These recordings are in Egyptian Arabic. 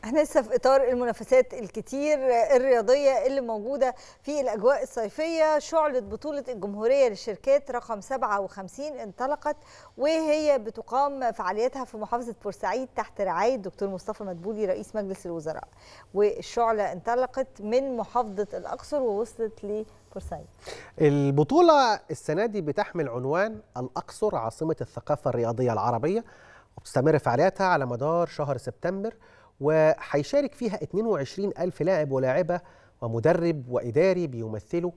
احنا لسه في اطار المنافسات الكتير الرياضيه اللي موجوده في الاجواء الصيفيه شعله بطوله الجمهوريه للشركات رقم 57 انطلقت وهي بتقام فعالياتها في محافظه بورسعيد تحت رعايه الدكتور مصطفى مدبولي رئيس مجلس الوزراء والشعله انطلقت من محافظه الاقصر ووصلت لبورسعيد البطوله السنه دي بتحمل عنوان الاقصر عاصمه الثقافه الرياضيه العربيه وبتستمر فعالياتها على مدار شهر سبتمبر وهيشارك فيها 22 ألف لاعب ولاعبة ومدرب وإداري بيمثلوا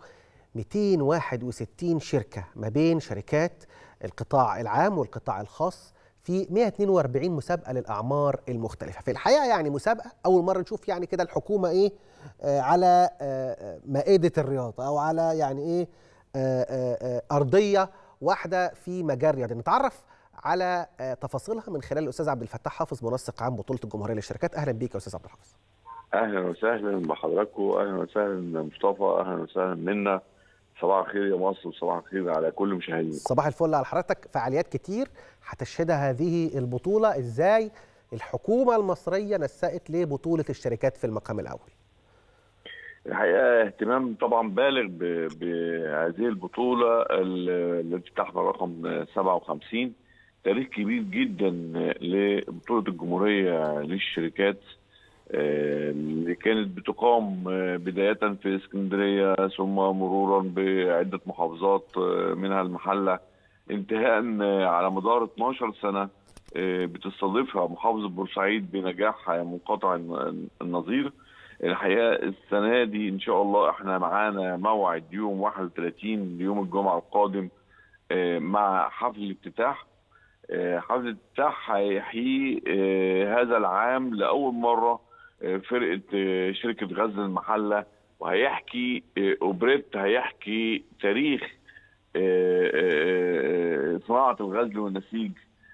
261 شركة ما بين شركات القطاع العام والقطاع الخاص في 142 مسابقة للأعمار المختلفة في الحقيقة يعني مسابقة أول مرة نشوف يعني كده الحكومة إيه آه على آه مائدة الرياضة أو على يعني إيه آه آه أرضية واحدة في مجال رياضي نتعرف على تفاصيلها من خلال الاستاذ عبد الفتاح حافظ منسق عام بطوله الجمهوريه للشركات اهلا بيك يا استاذ عبد الحافظ اهلا وسهلا بحضراتكم اهلا وسهلا مصطفى اهلا وسهلا منا صباح الخير يا مصر وصباح الخير على كل مشاهدينا صباح الفل على حضرتك فعاليات كتير هتشهدها هذه البطوله ازاي الحكومه المصريه نسقت لبطوله الشركات في المقام الاول الحقيقه اهتمام طبعا بالغ بهذه البطوله التي تحمل رقم 57 تاريخ كبير جدا لبطوله الجمهوريه للشركات اللي كانت بتقام بدايه في اسكندريه ثم مرورا بعده محافظات منها المحله انتهاء على مدار 12 سنه بتستضيفها محافظه بورسعيد بنجاح منقطع النظير الحقيقه السنه دي ان شاء الله احنا معانا موعد يوم 31 يوم الجمعه القادم مع حفل الافتتاح حفل الافتتاح هيحيي هذا العام لاول مره فرقه شركه غزل المحله وهيحكي اوبريت هيحكي تاريخ صناعه الغزل والنسيج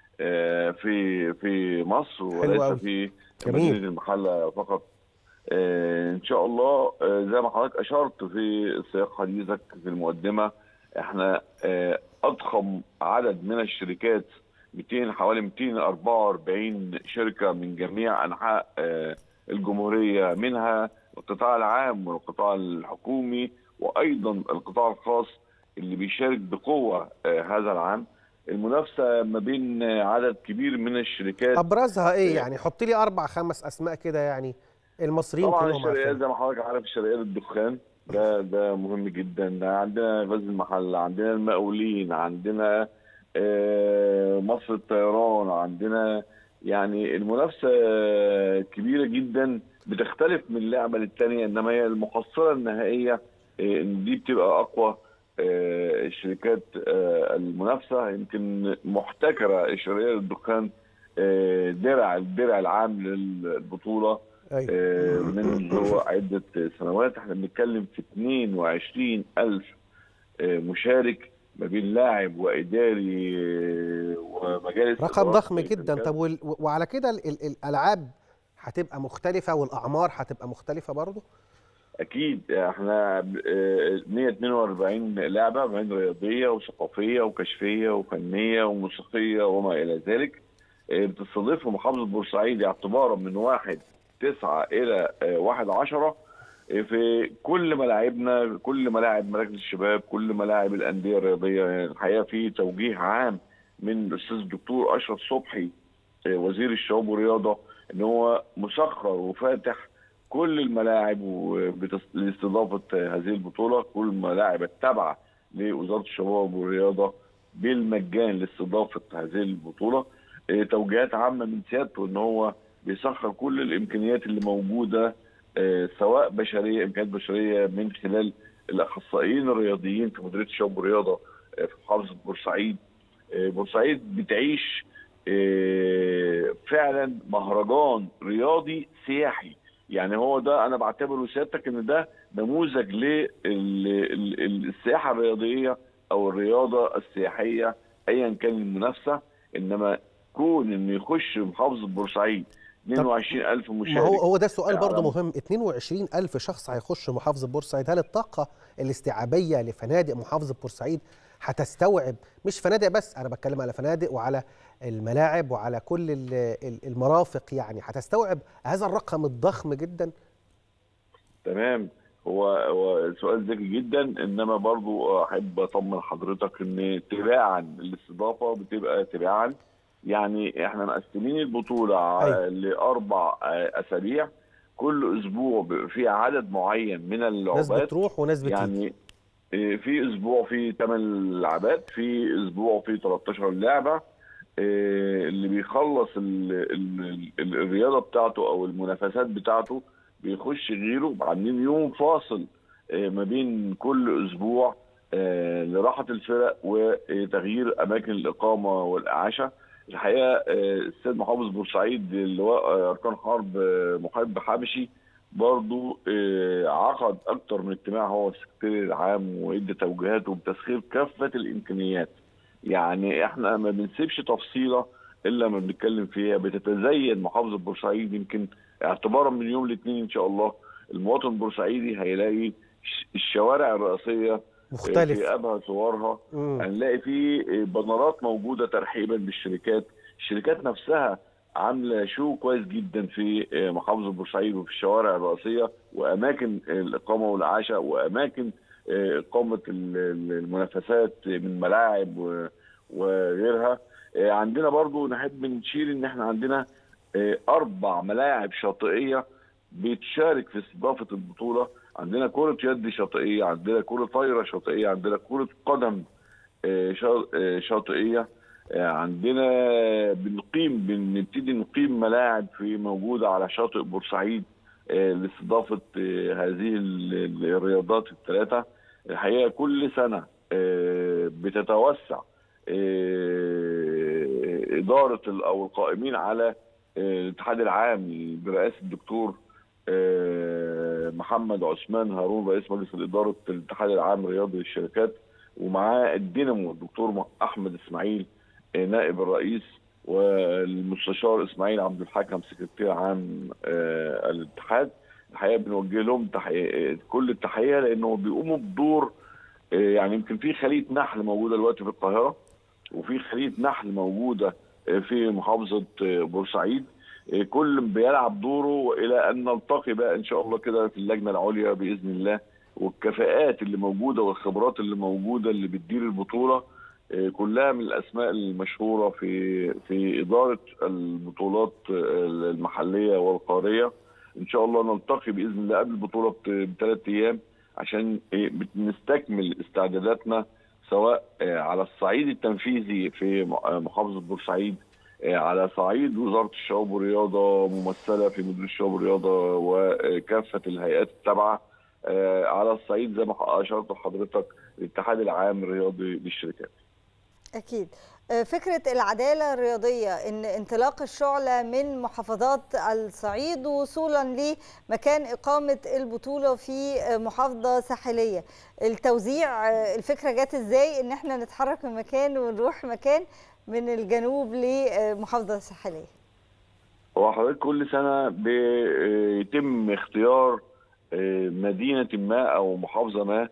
في في مصر وليس في مدينه المحله فقط ان شاء الله زي ما حضرتك اشرت في سياق حديثك في المقدمه احنا اضخم عدد من الشركات 200 حوالي 244 شركه من جميع انحاء الجمهوريه منها القطاع العام والقطاع الحكومي وايضا القطاع الخاص اللي بيشارك بقوه هذا العام المنافسه ما بين عدد كبير من الشركات ابرزها ايه يعني حط لي اربع خمس اسماء كده يعني المصريين طبعا الشركات زي ما حضرتك عارف الشركات الدخان ده ده مهم جدا عندنا غزل المحل عندنا المقاولين عندنا مصر الطيران عندنا يعني المنافسه كبيره جدا بتختلف من لعبه للثانيه انما هي المحصله النهائيه ان دي بتبقى اقوى الشركات المنافسه يمكن محتكره الشركات الدخان درع الدرع العام للبطوله أيوة. منذ عده سنوات احنا بنتكلم في 22 الف مشارك ما بين لاعب واداري ومجالس رقم ضخم جدا طب وعلى كده الالعاب هتبقى مختلفه والاعمار هتبقى مختلفه برضه اكيد احنا 142 لعبه بين رياضيه وثقافيه وكشفيه وفنيه وموسيقيه وما الى ذلك بتستضيفها محافظه بورسعيد اعتبارا من واحد تسعة إلى واحد عشرة في كل ملاعبنا كل ملاعب مراكز الشباب كل ملاعب الأندية الرياضية الحقيقة في توجيه عام من الأستاذ الدكتور أشرف صبحي وزير الشباب والرياضة إن هو مسخر وفاتح كل الملاعب لاستضافة هذه البطولة كل الملاعب التابعة لوزارة الشباب والرياضة بالمجان لاستضافة هذه البطولة توجيهات عامة من سيادته إن هو بيسخر كل الامكانيات اللي موجوده آه سواء بشريه امكانيات بشريه من خلال الاخصائيين الرياضيين في مديريه الشباب والرياضه آه في محافظه بورسعيد آه بورسعيد بتعيش فعلا مهرجان رياضي سياحي يعني هو ده انا بعتبره سيادتك ان ده نموذج للسياحه الرياضيه او الرياضه السياحيه ايا كان المنافسه انما كون انه يخش محافظه بورسعيد 22000 مشارك هو هو ده سؤال برضه مهم 22000 شخص هيخش محافظه بورسعيد هل الطاقه الاستيعابيه لفنادق محافظه بورسعيد هتستوعب مش فنادق بس انا بتكلم على فنادق وعلى الملاعب وعلى كل ال- ال- المرافق يعني هتستوعب هذا الرقم الضخم جدا تمام هو هو سؤال ذكي جدا انما برضو احب اطمن حضرتك ان تباعا الاستضافه بتبقى تباعا يعني احنا مقسمين البطوله أيوة. لاربع اسابيع كل اسبوع بيبقى فيه عدد معين من ناس اللعبات بتروح وناس بتيجي يعني إيه، في اسبوع فيه 8 لعبات في اسبوع فيه 13 لعبه إيه، اللي بيخلص ال ال ال الرياضه بتاعته او المنافسات بتاعته بيخش غيره عاملين يوم فاصل إيه، ما بين كل اسبوع آه، لراحه الفرق وتغيير اماكن الاقامه والاعاشه الحقيقه آه، السيد محافظ بورسعيد اللواء آه، اركان حرب آه، محب حبشي برضو آه، عقد اكتر من اجتماع هو السكرتير العام وادى توجيهاته بتسخير كافه الامكانيات يعني احنا ما بنسيبش تفصيله الا ما بنتكلم فيها بتتزين محافظه بورسعيد يمكن اعتبارا من يوم الاثنين ان شاء الله المواطن البورسعيدي هيلاقي ش- الشوارع الرئيسيه مختلف في ابهى صورها مم. هنلاقي في بنرات موجوده ترحيبا بالشركات الشركات نفسها عامله شو كويس جدا في محافظه بورسعيد وفي الشوارع الرئيسيه واماكن الاقامه والعاشه واماكن اقامه المنافسات من ملاعب و- وغيرها عندنا برضو نحب نشير ان احنا عندنا اربع ملاعب شاطئيه بتشارك في استضافه البطوله عندنا كره يد شاطئيه عندنا كره طايره شاطئيه عندنا كره قدم آه، شا- آه، شاطئيه آه، عندنا بنقيم بنبتدي نقيم ملاعب في موجوده على شاطئ بورسعيد آه، لاستضافه آه، هذه ال- الرياضات الثلاثه الحقيقه كل سنه آه، بتتوسع آه، اداره ال- او القائمين على آه، الاتحاد العام برئاسه الدكتور آه، محمد عثمان هارون رئيس مجلس الاداره الاتحاد العام الرياضي للشركات ومعاه الدينامو الدكتور احمد اسماعيل آه، نائب الرئيس والمستشار اسماعيل عبد الحكم سكرتير عام آه، الاتحاد الحقيقه بنوجه لهم تحية كل التحيه لانه بيقوموا بدور آه، يعني يمكن في خليه نحل موجوده دلوقتي في القاهره وفي خليه نحل موجوده آه، في محافظه آه، بورسعيد آه، كل بيلعب دوره الى ان نلتقي بقى ان شاء الله كده في اللجنه العليا باذن الله والكفاءات اللي موجوده والخبرات اللي موجوده اللي بتدير البطوله آه، كلها من الاسماء المشهوره في في اداره البطولات آه، المحليه والقاريه ان شاء الله نلتقي باذن الله قبل البطوله بثلاث ايام عشان آه، نستكمل استعداداتنا سواء آه، على الصعيد التنفيذي في م- آه، محافظه بورسعيد آه، على صعيد وزاره الشباب والرياضه ممثله في مديريه الشباب والرياضه وكافه الهيئات التابعه آه، على الصعيد زي ما اشرت لحضرتك الاتحاد العام الرياضي للشركات. أكيد آه، فكرة العدالة الرياضية إن انطلاق الشعلة من محافظات الصعيد وصولا لمكان إقامة البطولة في آه، محافظة ساحلية التوزيع آه، الفكرة جت إزاي إن احنا نتحرك من مكان ونروح مكان من الجنوب لمحافظة ساحلية هو حضرتك كل سنه بيتم اختيار آه، مدينه ما او محافظه ما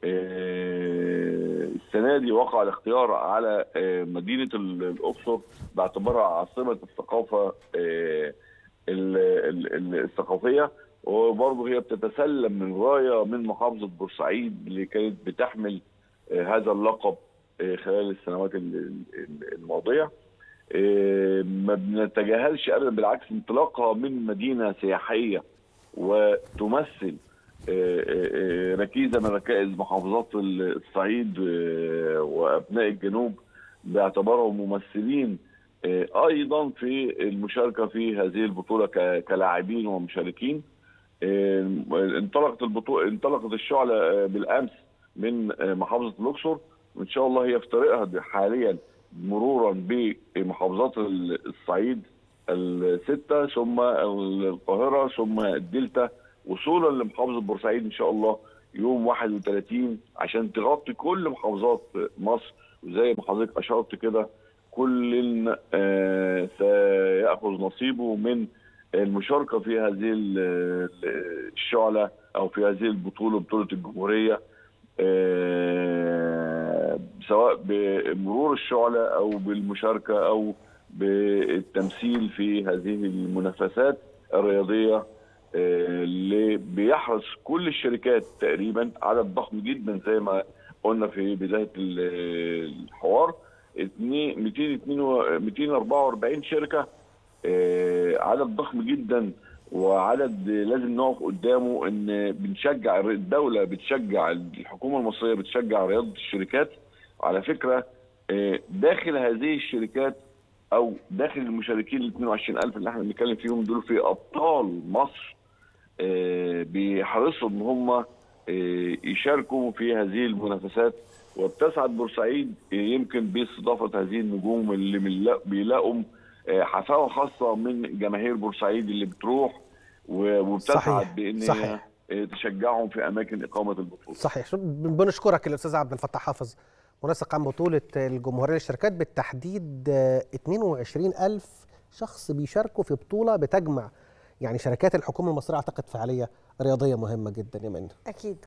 آه، السنه دي وقع الاختيار على آه، مدينه ال- الاقصر باعتبارها عاصمه الثقافه آه، ال- ال- ال- الثقافيه وبرضه هي بتتسلم من رايه من محافظه بورسعيد اللي كانت بتحمل آه، هذا اللقب آه، خلال السنوات ال- ال- الماضيه آه، ما بنتجاهلش ابدا بالعكس انطلاقها من مدينه سياحيه وتمثل آه، آه، آه، ركيزه من ركائز محافظات الصعيد آه، وابناء الجنوب باعتبارهم ممثلين آه، ايضا في المشاركه في هذه البطوله ك- كلاعبين ومشاركين آه، انطلقت البطوله انطلقت الشعله آه، بالامس من آه، محافظه الاقصر وان شاء الله هي في طريقها حاليا مرورا بمحافظات الصعيد الستة ثم القاهرة ثم الدلتا وصولا لمحافظة بورسعيد إن شاء الله يوم 31 عشان تغطي كل محافظات مصر وزي ما حضرتك أشرت كده كل آه، سيأخذ نصيبه من المشاركة في هذه ال- الشعلة أو في هذه البطولة بطولة الجمهورية آه، سواء بمرور الشعله او بالمشاركه او بالتمثيل في هذه المنافسات الرياضيه اللي بيحرص كل الشركات تقريبا عدد ضخم جدا زي ما قلنا في بدايه الحوار 244 شركه عدد ضخم جدا وعدد لازم نقف قدامه ان بنشجع الدوله بتشجع الحكومه المصريه بتشجع رياضه الشركات على فكره داخل هذه الشركات او داخل المشاركين ال 22000 اللي احنا بنتكلم فيهم دول في ابطال مصر بيحرصوا ان هم يشاركوا في هذه المنافسات وبتسعد بورسعيد يمكن باستضافه هذه النجوم اللي بيلاقوا حفاوه خاصه من جماهير بورسعيد اللي بتروح وبتسعد بان صحيح. تشجعهم في اماكن اقامه البطوله. صحيح بنشكرك الاستاذ عبد الفتاح حافظ منسق عن بطوله الجمهوريه للشركات بالتحديد 22000 شخص بيشاركوا في بطوله بتجمع يعني شركات الحكومه المصريه اعتقد فعاليه رياضيه مهمه جدا يا منى اكيد